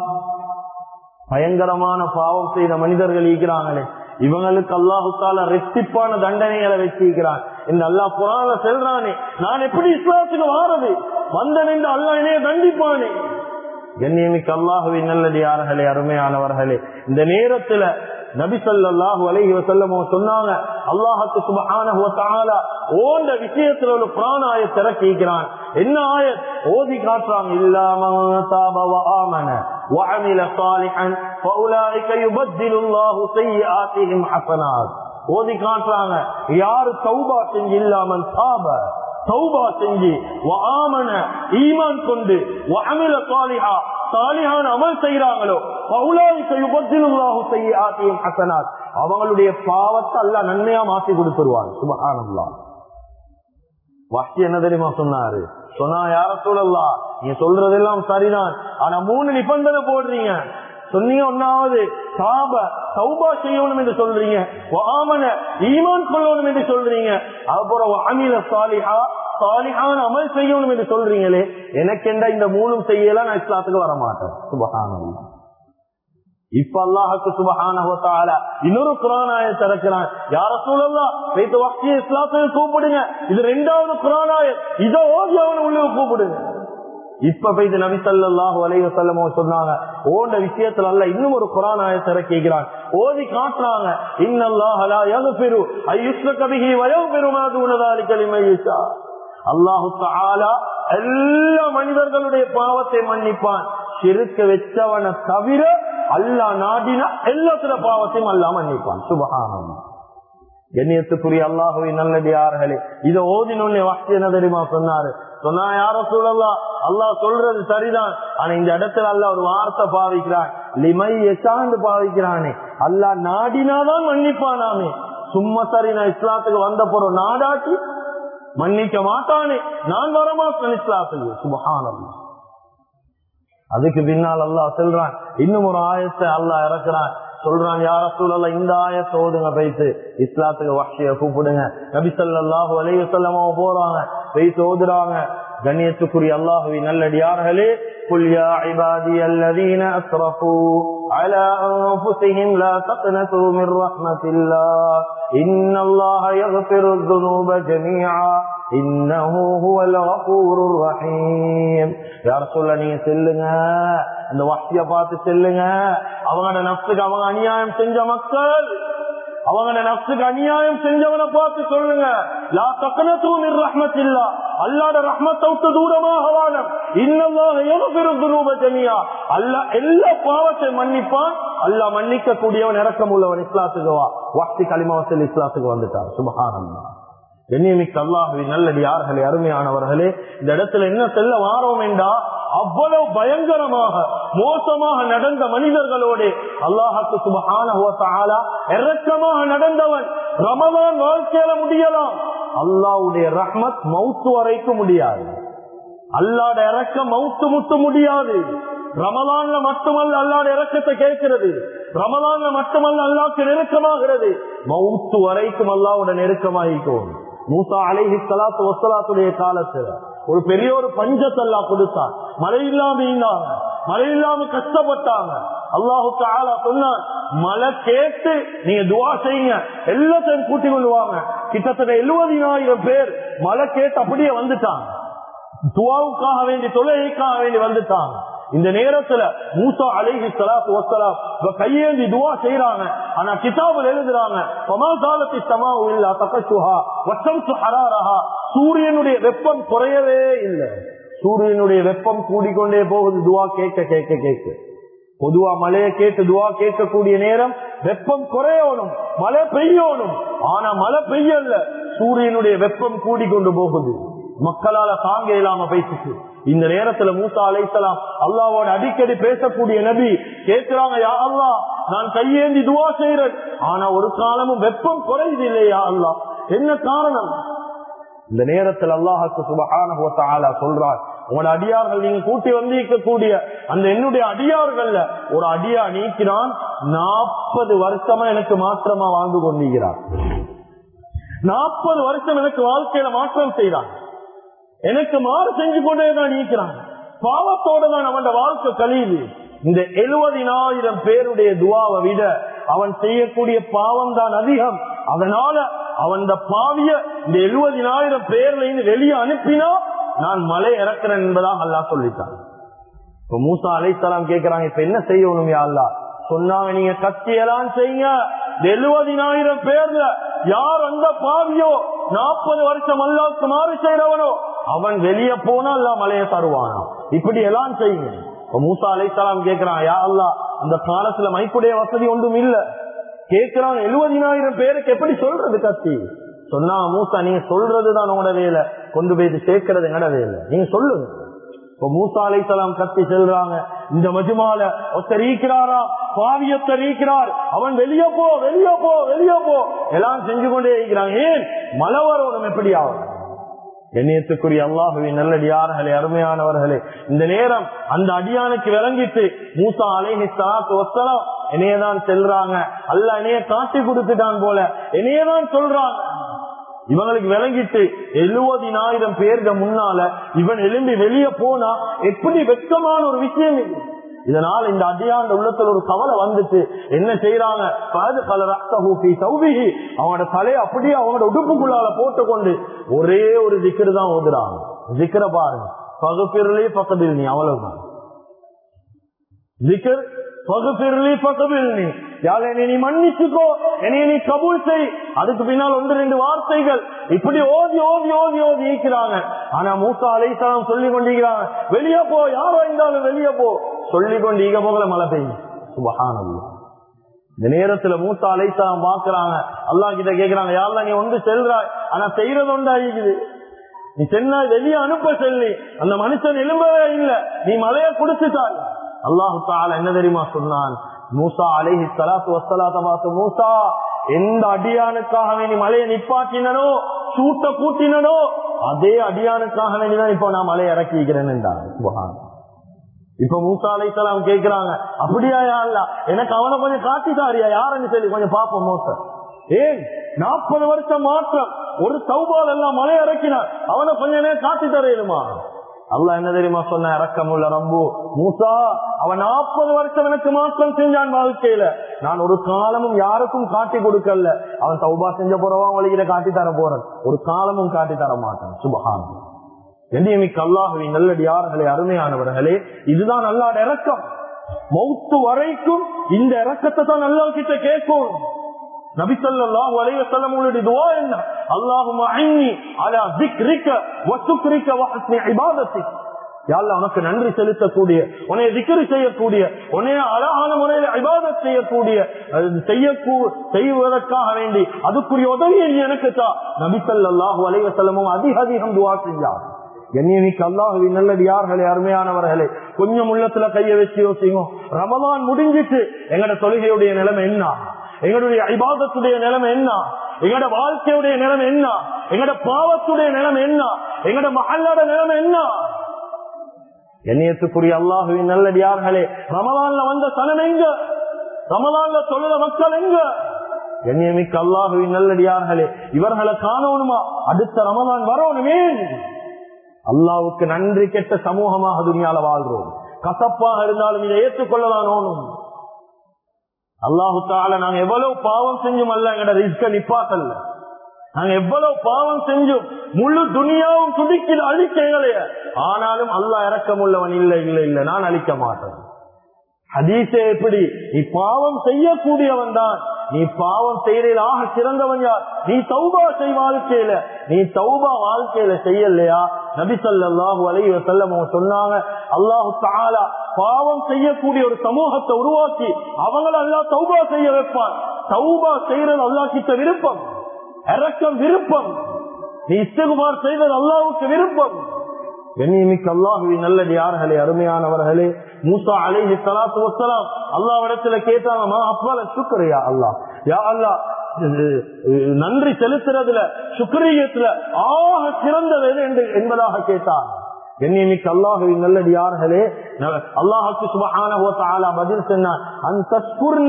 பயங்கரமான பாவம் செய்த மனிதர்கள் இருக்கிறாங்களே இவங்களுக்கு அல்லாஹு தால ரெட்டிப்பான தண்டனைகளை வச்சிருக்கிறான் இந்த அல்லாஹ் குரான்ல செல்றானே நான் எப்படி இஸ்லாத்துக்கு வாரது வந்தன் என்று அல்லாஹ் என்னைய தண்டிப்பானே கண்ணியமிக்க அல்லாஹுவின் நல்லடியார்களே அருமையானவர்களே இந்த நேரத்துல நபி ஸல்லல்லாஹு அலைஹி வஸல்லம் சொன்னாங்க அல்லாஹ்வுக்கு சுப்ஹானஹு வ தஆலா ஓண்ட விஷயத்துல ஒரு குர்ஆன் ஆயத் இறக்கிக்கிறான் என்ன ஆயத் ஓதி காட்டுறாங்க இல்லாம தாப வ ஆமன வ அமில சாலிஹன் ஃபௌலாயிக யுபத்திலுல்லாஹு ஸய்யிஆத்திஹிம் ஹஸனாத் ஓதி காட்டுறாங்க யாரு தௌபா செஞ்சு இல்லாமன் தாப தௌபா செஞ்சு வ ஆமன ஈமான் கொண்டு வ அமில சாலிஹா சாலிஹான் அமல் செய்யறாங்களோ அவங்களுடைய பாவத்தை அல்ல நன்மையா மாத்தி கொடுத்துருவாங்க சுபகானல்லா வஷ்டி என்ன தெரியுமா சொன்னாரு சொன்னா யார சொல்லலாம் நீங்க சொல்றதெல்லாம் சரிதான் ஆனா மூணு நிபந்தனை போடுறீங்க சொன்னீங்க ஒன்னாவது சாப சௌபா செய்யணும் என்று சொல்றீங்க ஆமன ஈமான் கொள்ளணும் என்று சொல்றீங்க அப்புறம் அமில சாலிஹா சாலிஹான் அமல் செய்யணும் என்று சொல்றீங்களே எனக்கு என்ன இந்த மூணும் செய்யலாம் நான் இஸ்லாத்துக்கு வர மாட்டேன் சுபகானம் இப்ப அல்லாஹுக்கு சுபகான இன்னொரு குரானாய திறக்கிறான் யார சூழல்லாம் வைத்து வக்கிய இஸ்லாத்துக்கு கூப்பிடுங்க இது ரெண்டாவது குரானாய இதோ ஓதி அவனை உள்ள கூப்பிடுங்க இப்ப போய் நபி சல்லாஹூ அலைவ செல்லமோ சொன்னாங்க ஓண்ட விஷயத்துல அல்ல இன்னும் ஒரு குரானாய திறக்கிறான் ஓதி காட்டுறாங்க இன்னல்லாஹலா யகு பெரு ஐயுஸ்ல கபிகி வயவு பெருமாது உனதாலி களிமையுஷா அல்லாஹு தாலா எல்லா மனிதர்களுடைய பாவத்தை மன்னிப்பான் சிறுக்க வச்சவனை தவிர அல்லா நாடினா எல்லாத்துல பாவத்தையும் அல்லா மன்னிப்பான் சுபகானம் கண்ணியத்துக்குரிய அல்லாஹுவை நல்லடியார்களே இதை ஓதினோன்னு வாசி என்ன தெரியுமா சொன்னாரு சொன்னா யார சூழல்லா அல்லாஹ் சொல்றது சரிதான் ஆனா இந்த இடத்துல அல்ல ஒரு வார்த்தை பாவிக்கிறான் லிமை எச்சாண்டு பாவிக்கிறானே அல்லா நாடினாதான் மன்னிப்பானாமே சும்மா சரி நான் இஸ்லாத்துக்கு வந்த போறோம் நாடாட்டி மன்னிக்க மாட்டானே நான் வரமாட்டேன் இஸ்லாத்துக்கு சுபஹானம் அதுக்கு பின்னால் அல்லாஹ் செல்றான் இன்னும் ஒரு ஆயத்தை அல்லாஹ் இறக்குறான் சொல்றான் யார சூழல இந்த ஆய சோதுங்க போயிட்டு இஸ்லாத்துக்கு வஷிய கூப்பிடுங்க நபி ஸல்லல்லாஹு அலைஹி வஸல்லம் போறாங்க போயிட்டு ஓதுறாங்க கண்ணியத்துக்குரிய அல்லாஹுவி நல்லடியார்களே قل يا عبادي الذين أسرفوا على أنفسهم لا تقنطوا من رحمة الله إن الله يغفر الذنوب جميعا إنه هو الغفور الرحيم يا رسول الله நீங்க செல்லுங்க அந்த வஹ்ய பார்த்து செல்லுங்க அவங்களோட நப்சுக்கு அவங்க அநியாயம் செஞ்ச மக்கள் அவங்களோட நப்சுக்கு அநியாயம் செஞ்சவனை பார்த்து சொல்லுங்க லா தக்கனத்தும் ரஹ்மத்தில்லா அல்லாட ரஹ்மத்தை விட்டு தூரமாக வாழம் இன்னமாக எவ்வளவு ரூப ஜமியா அல்ல எல்லா பாவத்தை மன்னிப்பான் அல்ல மன்னிக்க கூடியவன் இறக்கம் உள்ளவன் இஸ்லாத்துக்கு வா வாக்தி களிமாவத்தில் இஸ்லாத்துக்கு வந்துட்டான் சுபகானந்தா கண்ணியமிக்க அல்லாஹுவி நல்லடி யார்களே அருமையானவர்களே இந்த இடத்துல என்ன செல்ல வாரோம் என்றா அவ்வளவு பயங்கரமாக மோசமாக நடந்த மனிதர்களோடு அல்லாஹுக்கு சுபகான இறக்கமாக நடந்தவன் ரமதான் வாழ்க்கையில முடியலாம் அல்லாவுடைய ரஹ்மத் மவுத்து வரைக்கும் முடியாது அல்லாட இறக்கம் மவுத்து முட்டு முடியாது ரமலான்ல மட்டுமல்ல அல்லாட இறக்கத்தை கேட்கிறது ரமலான்ல மட்டுமல்ல அல்லாக்கு நெருக்கமாகிறது மவுத்து வரைக்கும் அல்லாவோட நெருக்கமாகிக்கும் மூசா அலைஹி சலாத்து வசலாத்துடைய காலத்துல ஒரு பெரிய ஒரு பஞ்சத்தை அல்லா கொடுத்தான் மழை இல்லாம இருந்தாங்க மழை இல்லாம கஷ்டப்பட்டாங்க அல்லாஹுக்கு ஆளா சொன்னான் மழை கேட்டு நீங்க துவா செய்யுங்க எல்லாத்தையும் கூட்டி கொண்டு வாங்க கிட்டத்தட்ட எழுபதினாயிரம் பேர் மழை கேட்டு அப்படியே வந்துட்டாங்க துவாவுக்காக வேண்டி தொழுகைக்காக வேண்டி வந்துட்டாங்க இந்த நேரத்துல மூசா அலைஹி சலாத்து வசலாம் கையேந்தி துவா செய்யறாங்க ஆனா கிதாபில் எழுதுறாங்க பமாசாலத்தி சமாவு இல்ல தகசுஹா வட்டம் ஹராரஹா சூரியனுடைய வெப்பம் குறையவே இல்லை சூரியனுடைய வெப்பம் கூடிக்கொண்டே போகுது துவா கேட்க கேட்க கேட்க பொதுவா மழையை கேட்டு துவா கேட்கக்கூடிய நேரம் வெப்பம் குறையணும் மழை பெய்யணும் ஆனா மழை பெய்யல சூரியனுடைய வெப்பம் கூடிக்கொண்டு போகுது மக்களால தாங்க இல்லாம பேசிச்சு இந்த நேரத்துல மூசா அலைசலாம் அல்லாவோட அடிக்கடி பேசக்கூடிய நபி கேட்கிறாங்க யா அல்லா நான் கையேந்தி துவா செய்யறேன் ஆனா ஒரு காலமும் வெப்பம் குறையுது இல்லையா அல்லா என்ன காரணம் இந்த நேரத்தில் அல்லாஹுக்கு சுபகான சொல்றார் உங்களோட அடியார்கள் நீங்க கூட்டி வந்திருக்கக்கூடிய அந்த என்னுடைய அடியார்கள்ல ஒரு அடியா நீக்கிறான் நாற்பது வருஷமா எனக்கு மாற்றமா வாழ்ந்து கொண்டிருக்கிறார் நாற்பது வருஷம் எனக்கு வாழ்க்கையில மாற்றம் செய்யறான் எனக்கு மாறு செஞ்சு கொண்டே தான் நீக்கிறான் பாவத்தோட தான் அவன் வாழ்க்கை கழியுது இந்த எழுபதினாயிரம் பேருடைய துவாவை விட அவன் செய்யக்கூடிய பாவம் தான் அதிகம் அதனால அவன் பாவிய இந்த எழுபதினாயிரம் பேர்ல இருந்து வெளியே அனுப்பினா நான் மலை இறக்கிறேன் என்பதாக அல்லா சொல்லிட்டான் இப்ப மூசா அலைத்தலாம் கேட்கிறாங்க இப்ப என்ன செய்யணும் அல்லா சொன்னாங்க நீங்க கத்தியெல்லாம் செய்யுங்க எழுபதினாயிரம் பேர்ல யார் அந்த பாவியோ நாற்பது வருஷம் அல்லாவுக்கு மாறி செய்யறவனோ அவன் வெளியே போனா அல்ல மலையை தருவானா இப்படி எல்லாம் செய்யுங்க மூசா அலைத்தலாம் கேட்கிறான் யா அல்லா அந்த காலத்துல மைக்குடைய வசதி ஒன்றும் இல்ல கேட்கிறான் எழுபதினாயிரம் பேருக்கு எப்படி சொல்றது கத்தி சொன்னா மூசா நீங்க சொல்றதுதான் உங்களோட வேலை கொண்டு போய் சேர்க்கறது எங்கட வேலை நீங்க சொல்லுங்க இப்ப மூசா அலைத்தலாம் கத்தி செல்றாங்க இந்த மஜுமால ஒருத்தர் ஈக்கிறாரா பாவியத்தை நீக்கிறார் அவன் வெளியே போ வெளியே போ வெளியே போ எல்லாம் செஞ்சு கொண்டே இருக்கிறாங்க ஏன் மழை வரணும் எப்படி ஆகும் கண்ணியத்துக்குரிய அல்லாஹுவின் நல்லடியார்களே அருமையானவர்களே இந்த நேரம் அந்த அடியானுக்கு விளங்கிட்டு மூசா அலைஹி சலாத்து வசலாம் என்னையதான் செல்றாங்க அல்ல என்னைய காட்டி கொடுத்துட்டான் போல என்னையதான் சொல்றாங்க இவங்களுக்கு விளங்கிட்டு எழுபதினாயிரம் பேருக்கு முன்னால இவன் எழும்பி வெளியே போனா எப்படி வெட்கமான ஒரு விஷயம் இது இதனால இந்த அடியாண்ட உள்ளத்துல ஒரு கவலை வந்துட்டு என்ன செய்யறாங்க அவனோட தலையை அப்படியே அவனோட உடுப்புக்குள்ளால போட்டுக்கொண்டு ஒரே ஒரு திக்கரு தான் ஓதுறாங்க திக்கரை பாருங்க பகுப்பிரலே பக்கத்தில் நீ அவ்வளவுதான் திக்கர் பகுப்பிரலே பக்கத்தில் நீ யாரை நீ மன்னிச்சுக்கோ என்னை நீ கபூல் செய் அதுக்கு பின்னால் ஒன்று ரெண்டு வார்த்தைகள் இப்படி ஓதி ஓதி ஓதி ஓதி ஈக்கிறாங்க ஆனா மூசா அலைசலாம் சொல்லி கொண்டிருக்கிறாங்க வெளியே போ யாரோ இருந்தாலும் வெளியே போ சொல்லி கொண்டு ஈக போகல மழை பெய்யும் சுபகானல்லா இந்த நேரத்துல மூசா அலைசலாம் பாக்குறாங்க அல்லா கிட்ட கேக்குறாங்க யாரெல்லாம் நீ ஒன்று செல்றாய் ஆனா செய்யறது ஒன்றாயிருக்குது நீ சென்னா வெளியே அனுப்ப சொல்லி அந்த மனுஷன் எலும்பவே இல்லை நீ மலையை குடிச்சுட்டாய் அல்லாஹு தால என்ன தெரியுமா சொன்னான் மூசா அலைஹி சலாத்து வசலாத்த பார்த்து மூசா எந்த அடியானுக்காக வேண்டி மலையை நிப்பாட்டினோ சூட்ட கூட்டினோ அதே அடியானுக்காக வேண்டிதான் இப்போ நான் மலையை இறக்கி வைக்கிறேன் என்றார் இப்ப மூசா அலைசலாம் கேக்குறாங்க அப்படியா அல்ல எனக்கு அவனை கொஞ்சம் காட்டிட்டாரியா யாருன்னு சொல்லி கொஞ்சம் பாப்போம் மோச ஏன் நாற்பது வருஷம் மாற்றம் ஒரு சௌபால் எல்லாம் மலை இறக்கினார் அவனை கொஞ்ச நேரம் காட்டி தரையிலுமா அல்லா என்ன தெரியுமா சொன்ன இறக்கமுள்ள ரம்பு மூசா அவன் நாற்பது வருஷம் எனக்கு மாற்றம் செஞ்சான் வாழ்க்கையில நான் ஒரு காலமும் யாருக்கும் காட்டி கொடுக்கல அவன் சௌபா செஞ்ச போறவா வழியில காட்டி தர போறேன் ஒரு காலமும் காட்டி தர மாட்டான் சுபகான் எண்ணியமிக்க அல்லாஹுவின் நல்லடியார்களே அருமையானவர்களே இதுதான் அல்லாட இறக்கம் மௌத்து வரைக்கும் இந்த இறக்கத்தை தான் அல்லா கிட்ட கேட்கும் நபிசல்லாஹு அலைஹி வஸல்லம் உங்களுடைய துஆ என்ன அல்லாஹும்ம அன்னி அலா ذிக்ரிக வ சுக்ரிக வ ஹஸ்னி இபாதத்திக் யா அல்லாஹ் உனக்கு நன்றி செலுத்தக்கூடிய உன்னை திக்ரு செய்யக்கூடிய உன்னை அழகான முறையில் இபாதத் செய்யக்கூடிய அது செய்யக்கூ செய்வதற்காக வேண்டி அதுக்குரிய உதவியை நீ எனக்கு தா நபிசல்லாஹு அலைஹி வஸல்லமும் அதிக அதிகம் துஆ செஞ்சார் கண்ணியமிக்கு அல்லாஹுவின் நல்லடியார்களே அருமையானவர்களே கொஞ்சம் உள்ளத்துல கைய வச்சு யோசிங்க ரமலான் முடிஞ்சிட்டு எங்கட தொழுகையுடைய நிலைமை என்ன எங்களுடைய ஐபாதத்துடைய நிலைமை என்ன எங்களோட வாழ்க்கையுடைய நிலைமை என்ன எங்களோட பாவத்துடைய நிலைமை என்ன எங்களோட மகளோட நிலைமை என்ன எண்ணியத்துக்குரிய அல்லாஹுவின் நல்லடியார்களே ரமலான்ல வந்த சனம் எங்க ரமலான்ல தொழில மக்கள் எங்க எண்ணியமிக்க அல்லாஹுவின் நல்லடியார்களே இவர்களை காணணுமா அடுத்த ரமலான் வரணுமே அல்லாவுக்கு நன்றி கெட்ட சமூகமாக துணியால வாழ்றோம் கசப்பாக இருந்தாலும் இதை ஏற்றுக்கொள்ளலாம் ஓணும் அல்லாஹு தால நாங்க எவ்வளவு பாவம் செஞ்சும் அல்ல எங்கட ரிஸ்க நிப்பாட்டல்ல நாங்க எவ்வளவு பாவம் செஞ்சும் முழு துணியாவும் துடிக்கிற அழிக்க எங்களைய ஆனாலும் அல்லாஹ் இறக்கம் உள்ளவன் இல்ல இல்ல இல்ல நான் அழிக்க மாட்டேன் ஹதீசே எப்படி நீ பாவம் செய்யக்கூடியவன் தான் நீ பாவம் செய்யறதில் ஆக சிறந்தவன் யார் நீ தௌபா செய் வாழ்க்கையில நீ தௌபா வாழ்க்கையில செய்யலையா நபி சொல்லாஹு அலைவ செல்லம் சொன்னாங்க அல்லாஹு தாலா பாவம் செய்யக்கூடிய ஒரு சமூகத்தை உருவாக்கி அவங்கள அல்லா தௌபா செய்ய வைப்பான் தௌபா செய்யறது அல்லா கிட்ட விருப்பம் இறக்கம் விருப்பம் நீ இஸ்தகுமார் செய்வது அல்லாவுக்கு விருப்பம் கண்ணியமிக்க அல்லாஹுவின் நல்லது யார்களே அருமையானவர்களே மூசா அலைஹி சலாத்து வசலாம் அல்லாவிடத்துல கேட்டாங்க அப்பல சுக்கரையா அல்லா யா அல்லா நன்றி செலுத்துறதுல சுக்கரியத்துல ஆக சிறந்தது எது என்று என்பதாக கேட்டார் கண்ணியமிக்க அல்லாஹுவின் நல்லது யார்களே அல்லாஹுக்கு சுபஹான பதில் சொன்னார் அந்த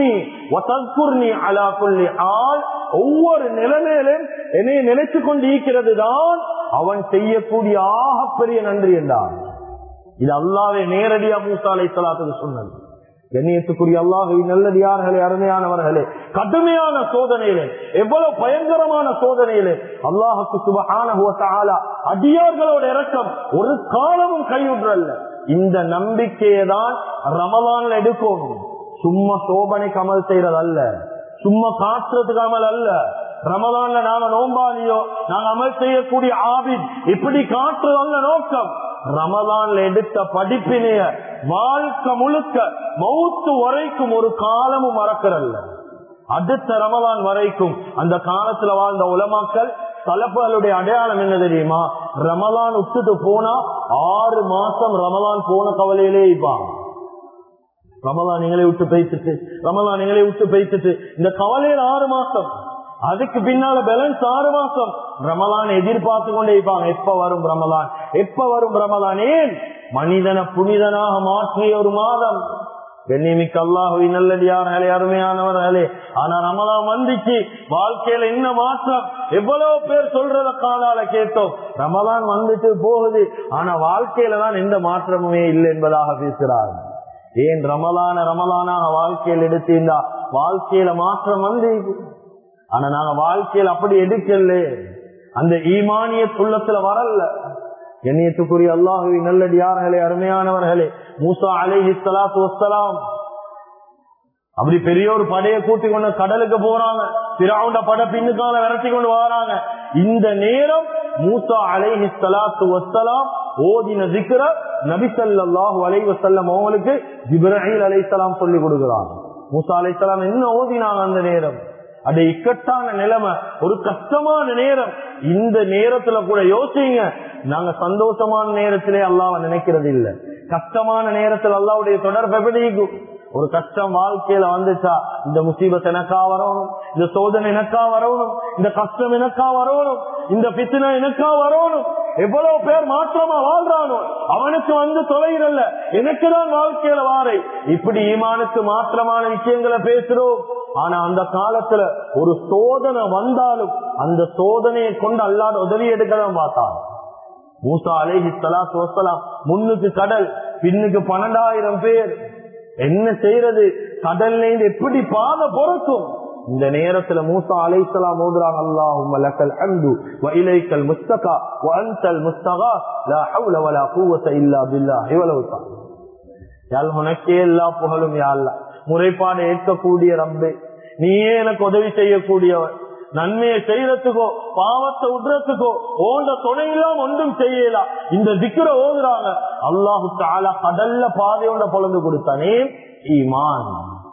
அலா குல்லி ஆள் ஒவ்வொரு நிலைமையிலும் என்னை நினைச்சு கொண்டு இருக்கிறது தான் அவன் செய்யக்கூடிய ஆகப்பெரிய நன்றி என்றான் இது அல்லாவே நேரடியா மூசா அலை சலாத்துக்கு சொன்னது கண்ணியத்துக்குரிய அல்லாஹை நல்லடியார்களே அருமையானவர்களே கடுமையான சோதனையிலே எவ்வளவு பயங்கரமான சோதனையிலே அல்லாஹுக்கு சுபகான அடியார்களோட இறக்கம் ஒரு காலமும் கையுற்றல்ல இந்த நம்பிக்கையை தான் ரமலான்ல எடுக்கணும் சும்மா சோபனை கமல் செய்யறது அல்ல சும்மா காட்டுறதுக்கு அமல் அல்ல ரமலான்ல நாங்க நோம்பாளியோ நாங்க அமல் செய்யக்கூடிய ஆபித் இப்படி காட்டுறது அல்ல நோக்கம் ரமலான்ல எடுத்த படிப்பினைய வாழ்க்கை முழுக்க மௌத்து வரைக்கும் ஒரு காலமும் மறக்கிறல்ல அடுத்த ரமலான் வரைக்கும் அந்த காலத்துல வாழ்ந்த உலமாக்கள் தலப்புகளுடைய அடையாளம் என்ன தெரியுமா ரமலான் விட்டுட்டு போனா ஆறு மாசம் ரமலான் போன கவலையிலே இருப்பாங்க ரமலான் நீங்களே விட்டு பேசிட்டு ரமலான் நீங்களே விட்டு பேசிட்டு இந்த கவலையில ஆறு மாசம் அதுக்கு பின்னால பேலன்ஸ் ஆறு மாசம் ரமலான் எதிர்பார்த்து கொண்டே இருப்பாங்க எப்ப வரும் ரமலான் எப்ப வரும் ரமலான் ஏன் மனிதனை புனிதனாக மாற்றிய ஒரு மாதம் கண்ணியமிக்க அல்லாஹுவி நல்லடியார்களே அருமையானவர்களே ஆனா ரமலான் வந்துச்சு வாழ்க்கையில என்ன மாற்றம் எவ்வளவு பேர் சொல்றத காலால கேட்டோம் ரமலான் வந்துட்டு போகுது ஆனா வாழ்க்கையில தான் எந்த மாற்றமுமே இல்லை என்பதாக பேசுறாங்க ஏன் ரமலான ரமலானாக வாழ்க்கையில் எடுத்திருந்தா வாழ்க்கையில மாற்றம் வந்து ஆனா நாங்க வாழ்க்கையில் அப்படி எடுக்கல அந்த ஈமானிய துள்ளத்துல வரல எண்ணியத்துக்குரிய அல்லாஹுவி நல்லடியார்களே அருமையானவர்களே மூசா அலைஹி சலாத்து வசலாம் அப்படி பெரிய ஒரு படையை கூட்டி கொண்டு கடலுக்கு போறாங்க பிராவுண்ட படை பின்னுக்கால விரட்டி கொண்டு வராங்க இந்த நேரம் மூசா அலைஹி சலாத்து வசலாம் ஓதின திக்கிற நபிசல்லாஹு அலை வசல்லம் அவங்களுக்கு ஜிப்ரஹீல் அலைசலாம் சொல்லி கொடுக்குறாங்க மூசா அலைசலாம் என்ன ஓதினாங்க அந்த நேரம் அது இக்கட்டான நிலைமை ஒரு கஷ்டமான நேரம் இந்த நேரத்துல கூட யோசிங்க நாங்க சந்தோஷமான நேரத்திலே அல்லாவ நினைக்கிறது இல்ல கஷ்டமான நேரத்தில் அல்லாவுடைய தொடர்பு எப்படி ஒரு கஷ்டம் வாழ்க்கையில வந்துச்சா இந்த முசீபத் எனக்கா வரணும் இந்த சோதனை எனக்கா வரணும் இந்த கஷ்டம் எனக்கா வரணும் இந்த பித்தனை எனக்கா வரணும் எவ்வளவு பேர் மாற்றமா வாழ்றானோ அவனுக்கு வந்து தொலைகிறல்ல எனக்கு தான் வாழ்க்கையில வாரை இப்படி ஈமானுக்கு மாற்றமான விஷயங்களை பேசுறோம் ஆனா அந்த காலத்துல ஒரு சோதனை வந்தாலும் அந்த சோதனையை கொண்டு அல்லாத உதவி எடுக்கதான் பார்த்தான் மூசா அலேஹி சலாத்து வசலாம் முன்னுக்கு கடல் பின்னுக்கு பன்னெண்டாயிரம் பேர் என்ன செய்யறது கடல்ல இருந்து எப்படி பாத பொறுக்கும் இந்த நேரத்துல மூசா அலைசலாம் ஓதுறாங்க அல்லாஹும் லக்கல் ஹம்து வ இலைக்கல் முஸ்தகா வ அன்தல் முஸ்தகா லா ஹவ்ல வலா குவத இல்லா பில்லாஹ் இவ்வளவு தான் யாழ் உனக்கே எல்லா புகழும் யாழ்ல முறைப்பாடு ஏற்கக்கூடிய ரப்பே நீயே எனக்கு உதவி செய்யக்கூடியவர் நன்மையை செய்யறதுக்கோ பாவத்தை விடுறதுக்கோ ஓண்ட துணையெல்லாம் ஒன்றும் செய்யலாம் இந்த திக்கர ஓதுறாங்க அல்லாஹு தாலா கடல்ல பாதையோட பொழந்து கொடுத்தானே ஈமான்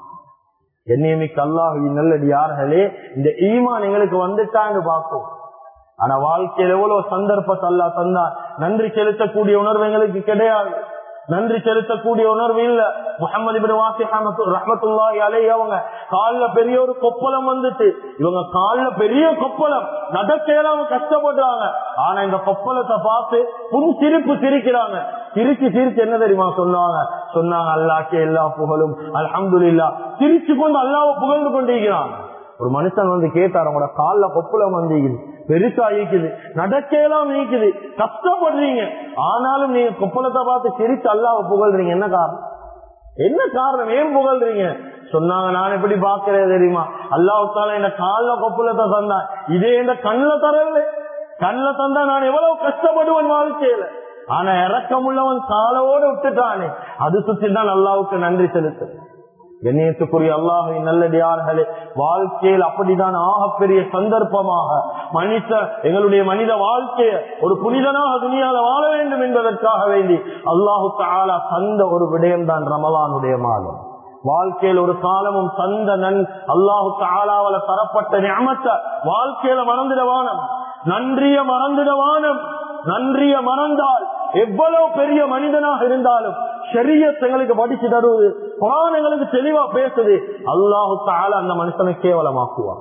என்னையமிக்கு அல்லாஹு நல்லடியார்களே இந்த ஈமான் எங்களுக்கு வந்துட்டான்னு பார்ப்போம் ஆனா வாழ்க்கையில் எவ்வளவு சந்தர்ப்பத்தை அல்லா தந்தா நன்றி செலுத்தக்கூடிய உணர்வு எங்களுக்கு கிடையாது நன்றி செலுத்தக்கூடிய உணர்வு இல்ல முகமது ரஹமத்துல்லாஹி அலை அவங்க கால்ல பெரிய ஒரு கொப்பளம் வந்துட்டு இவங்க கால்ல பெரிய கொப்பளம் நடக்கையில கஷ்டப்படுறாங்க ஆனா இந்த கொப்பளத்தை பார்த்து புது சிரிப்பு சிரிக்கிறாங்க சிரிச்சு சிரிச்சு என்ன தெரியுமா சொன்னாங்க சொன்னாங்க அல்லாக்கே எல்லா புகழும் அல்ஹம்துலில்லா சிரிச்சு கொண்டு அல்லாவை புகழ்ந்து கொண்டிருக்கிறாங்க ஒரு மனுஷன் வந்து கேட்டார் அவங்களோட கால்ல கொப்புளம் வந்திருக்குது பெருசா ஈக்குது நடக்கலாம் நீக்குது கஷ்டப்படுறீங்க ஆனாலும் நீங்க கொப்பளத்தை பார்த்து சிரிச்சு அல்லாவை புகழ்றீங்க என்ன காரணம் என்ன காரணம் ஏன் புகழ்றீங்க சொன்னாங்க நான் எப்படி பாக்குறது தெரியுமா அல்லாவுத்தால இந்த கால்ல கொப்புளத்தை தந்தா இதே இந்த கண்ணுல தரல கண்ணுல தந்தா நான் எவ்வளவு கஷ்டப்படுவேன் வாழ்க்கையில ஆனா இறக்கமுள்ளவன் காலோடு விட்டுட்டானே அது சுத்தி தான் அல்லாவுக்கு நன்றி செலுத்து கண்ணியத்துக்குரிய அல்லாஹின் நல்லடியார்களே வாழ்க்கையில் அப்படிதான் ஆகப்பெரிய சந்தர்ப்பமாக மனித எங்களுடைய மனித வாழ்க்கைய ஒரு புனிதனாக துணியால வாழ வேண்டும் என்பதற்காக வேண்டி அல்லாஹு தாலா தந்த ஒரு விடயம் தான் ரமலானுடைய மாதம் வாழ்க்கையில் ஒரு காலமும் தந்த நன் அல்லாஹு தாலாவல தரப்பட்ட ஞாமத்தை வாழ்க்கையில மறந்துடவானம் நன்றிய மறந்துடவானம் நன்றிய மறந்தால் எவ்வளவு பெரிய மனிதனாக இருந்தாலும் ஷரியத் எங்களுக்கு படிச்சு தருவது குரான் எங்களுக்கு தெளிவா பேசுது அல்லாஹு தால அந்த மனுஷனை கேவலமாக்குவான்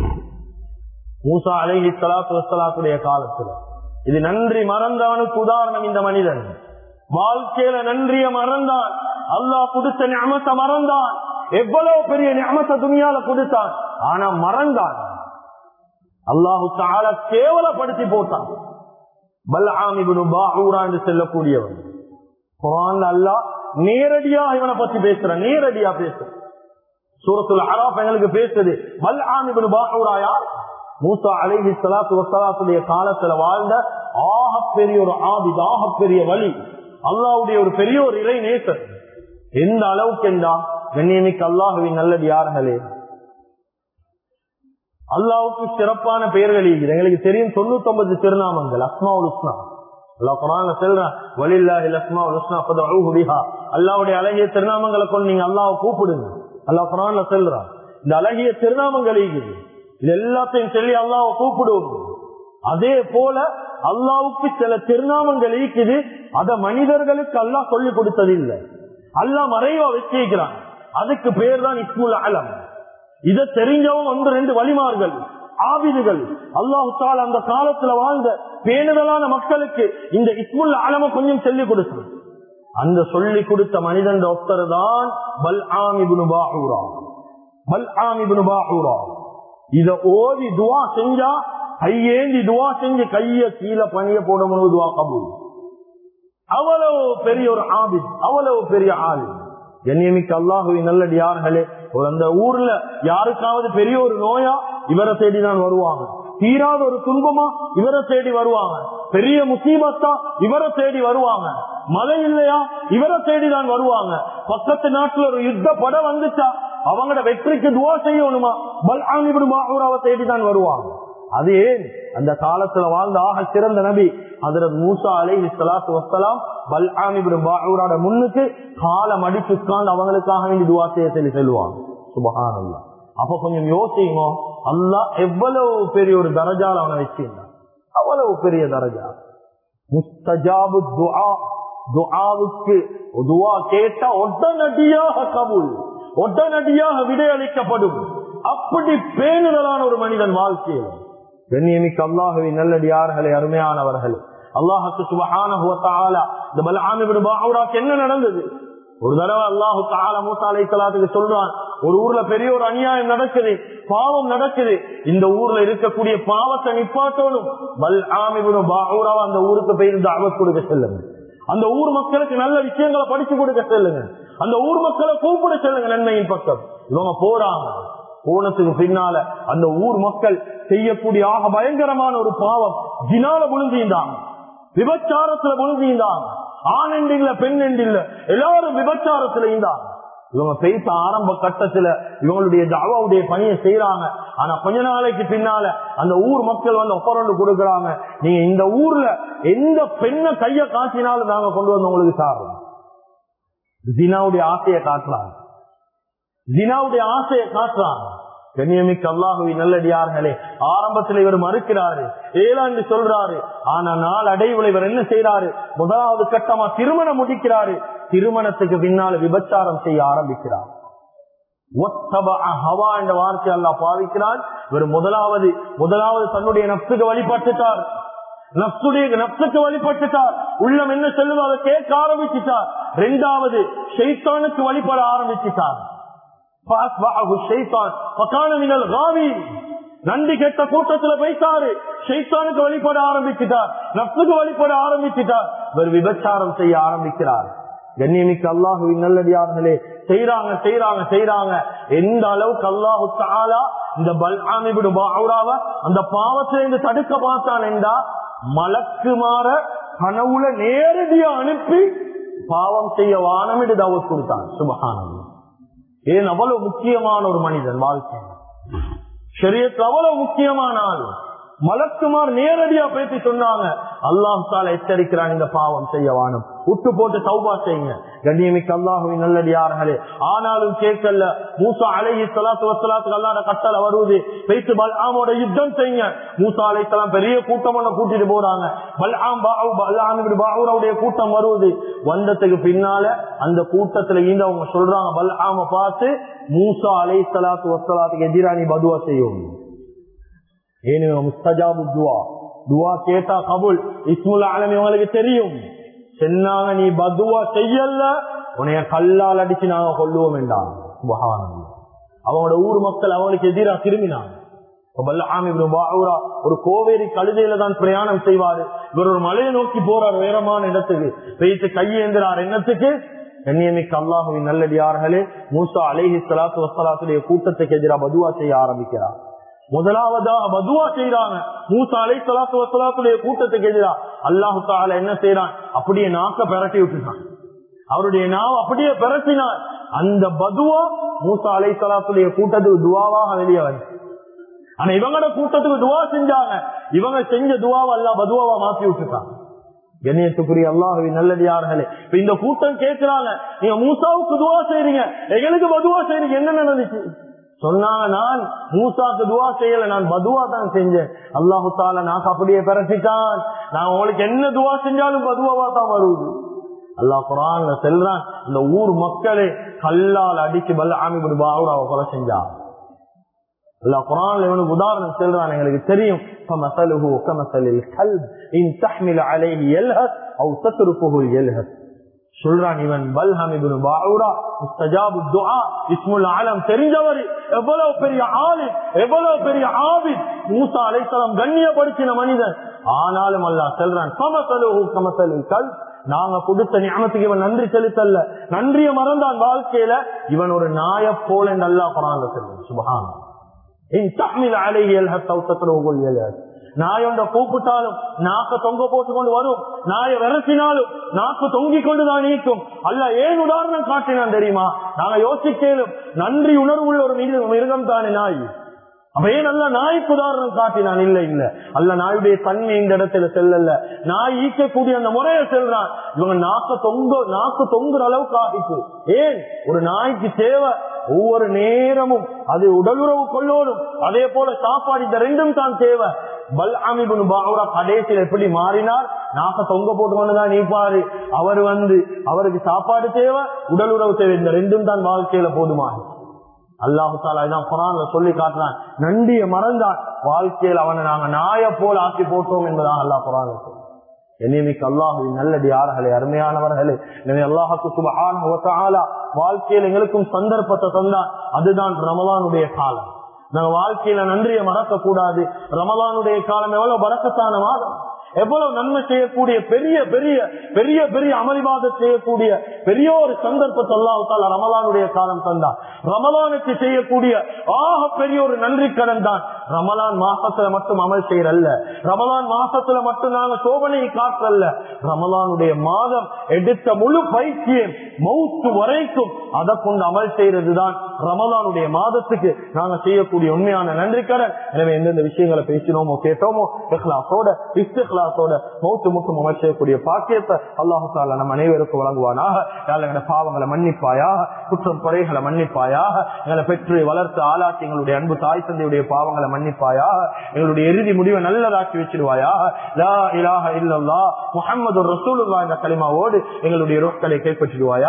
மூசா அழகி சலாத்து வசலாத்துடைய காலத்துல இது நன்றி மறந்தவனுக்கு உதாரணம் இந்த மனிதன் வாழ்க்கையில நன்றிய மறந்தான் அல்லாஹ் கொடுத்த ஞாமத்தை மறந்தான் எவ்வளவு பெரிய ஞாமத்தை துணியால கொடுத்தான் ஆனா மறந்தான் அல்லாஹு தால கேவலப்படுத்தி போட்டான் பல்ஆமிபுனு பாஹூரா என்று செல்லக்கூடியவன் குரான் அல்லா நேரடியா இவனை பத்தி பேசுறான் நேரடியா பேசுற சூரத்துல அராப் எங்களுக்கு பேசுது பல்ஆமிபுனு பாஹூரா யார் மூசா அலைஹி சலாத்து வசலாத்துடைய காலத்துல வாழ்ந்த ஆகப்பெரிய ஒரு ஆபித் ஆகப்பெரிய வழி அல்லாவுடைய ஒரு பெரிய ஒரு இறை நேசர் எந்த அளவுக்கு என்றா கண்ணியமிக்கு அல்லாஹுவின் நல்லது யார்களே அல்லாவுக்கு சிறப்பான பெயர்கள் இருக்குது எங்களுக்கு தெரியும் தொண்ணூத்தி ஒன்பது திருநாமங்கள் அஸ்மா உஸ்னா அல்லா குரான் சொல்றேன் வலில்லாஹி அஸ்மா உஸ்னா பிஹா அல்லாவுடைய அழகிய திருநாமங்களை கொண்டு நீங்க அல்லாவை கூப்பிடுங்க அல்லா குரான்ல சொல்றான் இந்த அழகிய திருநாமங்கள் இருக்குது இது எல்லாத்தையும் சொல்லி அல்லாவை கூப்பிடுவோம் அதே போல அல்லாவுக்கு சில திருநாமங்கள் இருக்குது அத மனிதர்களுக்கு அல்லாஹ் சொல்லி கொடுத்தது இல்லை அல்லாஹ் மறைவா வச்சிருக்கிறான் அதுக்கு பேர் தான் இஸ்முல் அலம் இதை தெரிஞ்சவன் ஒன்று ரெண்டு வழிமார்கள் ஆவிதுகள் அல்லாஹு தால் அந்த காலத்துல வாழ்ந்த பேணுதலான மக்களுக்கு இந்த இஸ்முல் ஆலம கொஞ்சம் சொல்லிக் கொடுத்து அந்த சொல்லி கொடுத்த மனிதன் ஒருத்தர் தான் பல் ஆமிபுனு பாஹூரா பல் ஆமிபுனு பாஹூரா இத ஓதி துவா செஞ்சா கையேந்தி துவா செஞ்சு கைய கீழே பணிய போடணும் துவா கபூல் அவ்வளவு பெரிய ஒரு ஆபித் அவ்வளவு பெரிய ஆள் கண்ணியமிக்க அல்லாஹுவின் நல்லடியார்களே ஒரு அந்த ஊர்ல யாருக்காவது பெரிய ஒரு நோயா இவரை தேடி தான் வருவாங்க தீராத ஒரு துன்பமா இவரை தேடி வருவாங்க பெரிய முசீபத்தா இவரை தேடி வருவாங்க மழை இல்லையா இவரை தேடி தான் வருவாங்க பக்கத்து நாட்டுல ஒரு யுத்த படம் வந்துச்சா அவங்களோட வெற்றிக்கு துவா செய்யணுமா பல் ஆணிபுடுமாவை தேடி தான் வருவாங்க அது ஏன் அந்த காலத்துல வாழ்ந்த ஆக சிறந்த நபி அதரத் மூசா அலை சலாத்து வசலாம் பல் ஆமிபுடும் பாகூரோட முன்னுக்கு காலம் அடிச்சு உட்கார்ந்து அவங்களுக்காக வேண்டி துவா செய்ய சொல்லி செல்வாங்க சுபகான் அப்ப கொஞ்சம் யோசிங்க அல்லா எவ்வளவு பெரிய ஒரு தரஜால் அவனை வச்சிருந்தான் அவ்வளவு பெரிய தரஜா முஸ்தஜாபு துஆ துஆவுக்கு துவா கேட்டா உடனடியாக கபூல் உடனடியாக விடையளிக்கப்படும் அப்படி பேணுதலான ஒரு மனிதன் வாழ்க்கையில் கண்ணியமிக்கு அல்லாஹுவை நல்லடியார்களே அருமையானவர்கள் அல்லாஹுக்கு சுபஹான இந்த பல்ஆமிபின் பாவுராக்கு என்ன நடந்தது ஒரு தடவை அல்லாஹு தாலா மூசா அலை சலாத்துக்கு சொல்றான் ஒரு ஊர்ல பெரிய ஒரு அநியாயம் நடக்குது பாவம் நடக்குது இந்த ஊர்ல இருக்கக்கூடிய பாவத்தை நிப்பாட்டோனும் பல் ஆமிபுன பாவுராவ அந்த ஊருக்கு போயிருந்து அவத் கொடுக்க செல்லுங்க அந்த ஊர் மக்களுக்கு நல்ல விஷயங்களை படிச்சு கொடுக்க செல்லுங்க அந்த ஊர் மக்களை கூப்பிட செல்லுங்க நன்மையின் பக்கம் இவங்க போறாங்க போனதுக்கு பின்னால அந்த ஊர் மக்கள் செய்யக்கூடிய ஆக பயங்கரமான ஒரு பாவம் ஜினால முழுந்திருந்தாங்க விபச்சாரத்துல முழுந்திருந்தாங்க ஆண் எண்டில்ல பெண் எண்டில்ல எல்லாரும் விபச்சாரத்துல இருந்தாங்க இவங்க பேச ஆரம்ப கட்டத்துல இவங்களுடைய தாவாவுடைய பணியை செய்யறாங்க ஆனா கொஞ்ச நாளைக்கு பின்னால அந்த ஊர் மக்கள் வந்து ஒப்பரண்டு கொடுக்கறாங்க நீங்க இந்த ஊர்ல எந்த பெண்ணை கைய காட்டினாலும் நாங்க கொண்டு வந்து உங்களுக்கு சாடுறோம் ஜினாவுடைய ஆசையை காட்டுறாங்க ஜினாவுடைய ஆசையை காட்டுறாங்க கண்ணியமிக்க அல்லாஹுவி நல்லடியார்களே ஆரம்பத்தில் இவர் மறுக்கிறாரு ஏழாண்டு சொல்றாரு ஆனா நாள் அடைவுல இவர் என்ன செய்யறாரு முதலாவது கட்டமா திருமணம் முடிக்கிறாரு திருமணத்துக்கு பின்னால விபச்சாரம் செய்ய ஆரம்பிக்கிறார் ஹவா என்ற வார்த்தை அல்லா பாவிக்கிறார் இவர் முதலாவது முதலாவது தன்னுடைய நப்சுக்கு வழிபட்டுட்டார் நப்சுடைய நப்சுக்கு வழிபட்டுட்டார் உள்ளம் என்ன செல்லுதோ அதை கேட்க ஆரம்பிச்சுட்டார் இரண்டாவது ஷெய்தானுக்கு வழிபட ஆரம்பிச்சுட்டார் நன்றி கெட்ட கூட்டத்துல போயிட்டாரு ஷெய்தானுக்கு வழிபட ஆரம்பிச்சுட்டார் நப்சுக்கு வழிபட ஆரம்பிச்சுட்டார் இவர் விபச்சாரம் செய்ய ஆரம்பிக்கிறார் கண்ணியமிக்க அல்லாஹுவின் நல்லடியார்களே செய்யறாங்க செய்யறாங்க செய்யறாங்க எந்த அளவுக்கு அல்லாஹு தாலா இந்த பல்ஆமிபிடு பாவுராவ அந்த பாவத்திலிருந்து தடுக்க பார்த்தான் என்றா மலக்கு மாற கனவுல நேரடியா அனுப்பி பாவம் செய்ய வானமிடு தவஸ் கொடுத்தான் சுபகானம் ஏன் அவ்வளவு முக்கியமான ஒரு மனிதன் வாழ்க்கை சரியத்து அவ்வளவு முக்கியமான ஆள் மலக்குமார் நேரடியா பேசி சொன்னாங்க அல்லாஹ் தால எச்சரிக்கிறான் இந்த பாவம் செய்ய வானம் விட்டு போட்டு சௌபா செய்யுங்க கண்ணியமிக்க அல்லாஹுவின் நல்லடியார்களே ஆனாலும் கேட்கல மூசா அலைஹி சலாத்து வசலாத்துக்கு அல்லாட கட்டளை வருவது பேச்சு பல்ஆமோட யுத்தம் செய்யுங்க மூசா அலைத்தலாம் பெரிய கூட்டம் ஒண்ணு கூட்டிட்டு போறாங்க பல்ஆம் பாவுடைய கூட்டம் வருவது வந்ததுக்கு பின்னால அந்த கூட்டத்துல இருந்து அவங்க சொல்றாங்க பல்ஆம பார்த்து மூசா அலை சலாத்து வசலாத்துக்கு எதிரானி பதுவா செய்யும் ஏனு முஸ்தஜாபு துவா துவா கேட்டா கபுல் இஸ்முல் ஆலம் இவங்களுக்கு தெரியும் சொன்னாங்க நீ பதுவா செய்யல உனைய கல்லால் அடிச்சு நாங்க கொள்ளுவோம் என்றாங்க அவங்களோட ஊர் மக்கள் அவங்களுக்கு எதிராக திரும்பினாங்க ஒரு கோவேரி கழுதையில தான் பிரயாணம் செய்வாரு இவர் ஒரு மலையை நோக்கி போறார் உயரமான இடத்துக்கு வைத்து கையேந்திரார் என்னத்துக்கு கண்ணியமிக்க அல்லாஹுவின் நல்லடியார்களே மூசா அலேஹி சலாத்து வசலாத்துடைய கூட்டத்துக்கு எதிராக பதுவா செய்ய ஆரம்பிக்கிறார் முதலாவதாக பதுவா செய்யறாங்க மூசா அலை சலாத்து வசலாத்துடைய கூட்டத்துக்கு எதிராக அல்லாஹு தால என்ன செய்யறான் அப்படியே நாக்க பெரட்டி விட்டுட்டான் அவருடைய நாவ் அப்படியே பெரட்டினார் அந்த பதுவா மூசா அலை சலாத்துடைய கூட்டத்துக்கு துவாவாக வெளியே வந்து ஆனா இவங்களோட கூட்டத்துக்கு துவா செஞ்சாங்க இவங்க செஞ்ச துவாவை அல்லா பதுவாவா மாத்தி விட்டுட்டாங்க கண்ணியத்துக்குரிய அல்லாஹுவின் நல்லடியார்களே இப்ப இந்த கூட்டம் கேட்கிறாங்க நீங்க மூசாவுக்கு துவா செய்றீங்க எங்களுக்கு பதுவா செய்றீங்க என்ன நடந்துச்சு சொன்னாங்க நான் மூசாக்கு துவா செய்யல நான் பதுவா தான் செஞ்சேன் அல்லாஹு தால நாக்கு அப்படியே பிறசிட்டான் நான் உங்களுக்கு என்ன துவா செஞ்சாலும் பதுவாவா தான் வருவது அல்லாஹ் குரான்ல செல்றான் இந்த ஊர் மக்களே கல்லால் அடிச்சு பல்ல ஆமிபடி பாவுடாவை கொலை செஞ்சான் அல்லா குரான்ல இவனுக்கு உதாரணம் சொல்றான் எங்களுக்கு தெரியும் فمثله كمثل الكلب إن تحمل عليه يلهث أو تتركه يلهث சொல்றான் இவன் பல்ஹம் இப்னு பாவுரா முஸ்தஜாபு துஆ இஸ்முல் ஆலம் தெரிஞ்சவர் எவ்வளவு பெரிய ஆளு எவ்வளவு பெரிய ஆபித் மூசா அலைஹிஸ்ஸலாம் கண்ணியப்படுத்தின மனிதன் ஆனாலும் அல்லாஹ் சொல்றான் கமசலுஹு கமசலுல் கல் நாங்க கொடுத்த ஞானத்துக்கு இவன் நன்றி செலுத்தல்ல நன்றிய மறந்தான் வாழ்க்கையில இவன் ஒரு நாய போல என்று அல்லாஹ் குரான்ல சொல்றான் சுபஹான் நாயொண்ட கூப்பிட்டாலும் நாக்க தொங்க போட்டு கொண்டு வரும் நாய விரசினாலும் நாக்கு தொங்கிக் கொண்டுதான் நீக்கும் அல்ல ஏன் உதாரணம் காட்டினான் தெரியுமா நாங்க யோசிக்கலும் நன்றி உணர்வுள்ள ஒரு மிருகம் தானே நாய் அப்ப ஏன் அல்ல நாய்க்கு உதாரணம் காட்டினான் இல்ல இல்ல அல்ல நாயுடைய தன்மை இந்த இடத்துல செல்லல நாய் ஈக்கக்கூடிய அந்த முறையை செல்றான் இவங்க நாக்க தொங்க நாக்கு தொங்குற அளவுக்கு ஆகிட்டு ஏன் ஒரு நாய்க்கு தேவை ஒவ்வொரு நேரமும் அது உடலுறவு கொள்ளோடும் அதே போல சாப்பாடு இந்த ரெண்டும் தான் தேவை பல் அமிபுன் பாவுரா கடைசியில் எப்படி மாறினார் நாக்க தொங்க போட்டுக்கொண்டுதான் நீப்பாரு அவர் வந்து அவருக்கு சாப்பாடு தேவை உடல் உறவு தேவை இந்த ரெண்டும் தான் வாழ்க்கையில போதுமா அல்லாஹு தாலாதான் குரான்ல சொல்லி காட்டினான் நன்றிய மறந்தான் வாழ்க்கையில் அவனை நாங்க நாய போல் ஆக்கி போட்டோம் என்பதாக அல்லாஹ் குரான் என்னைமிக்கு அல்லாஹுவின் நல்லடியார்களே அருமையானவர்களே எனவே அல்லாஹுக்கு சுபஹான வாழ்க்கையில் எங்களுக்கும் சந்தர்ப்பத்தை தந்தான் அதுதான் ரமலானுடைய காலம் நாங்க வாழ்க்கையில நன்றியை மறக்க கூடாது ரமலானுடைய காலம் எவ்வளவு பறக்கத்தான மாதம் எவ்வளவு நன்மை செய்யக்கூடிய பெரிய பெரிய பெரிய பெரிய அமளிவாத செய்யக்கூடிய பெரிய ஒரு சந்தர்ப்பத்தை அல்லாஹால ரமலானுடைய காலம் தந்தான் ரமலானுக்கு செய்யக்கூடிய ஆக பெரிய ஒரு நன்றி கடன் தான் ரமலான் மாசத்துல மட்டும் அமல் செய்யறல்ல ரமலான் மாசத்துல மட்டும் நாங்க சோதனையை காட்டல்ல ரமலானுடைய மாதம் எடுத்த முழு பயிற்சியும் மௌத்து வரைக்கும் அதை கொண்டு அமல் செய்யறதுதான் ரமலானுடைய மாதத்துக்கு நாங்க செய்யக்கூடிய உண்மையான நன்றி கடன் எனவே எந்தெந்த விஷயங்களை பேசினோமோ கேட்டோமோ இஹ்லாசோட இஸ்திஹ்லாசோட மௌத்து முட்டும் அமல் செய்யக்கூடிய பாக்கியத்தை அல்லாஹு தாலா நம்ம அனைவருக்கும் வழங்குவானாக எங்களை பாவங்களை மன்னிப்பாயாக குற்றம் குறைகளை மன்னிப்பாயாக எங்களை பெற்று வளர்த்து ஆளாக்கி எங்களுடைய அன்பு தாய் தந்தையுடைய பாவங்களை மன்னிப்பாயாக எங்களுடைய இறுதி முடிவை நல்லதாக்கி வச்சிருவாயாக லா இலாஹ இல்லல்லா முஹம்மது ரசூலுல்லாஹ் என்ற கலிமாவோடு எங்களுடைய ரோக்களை கைப்பற்றிடுவாயா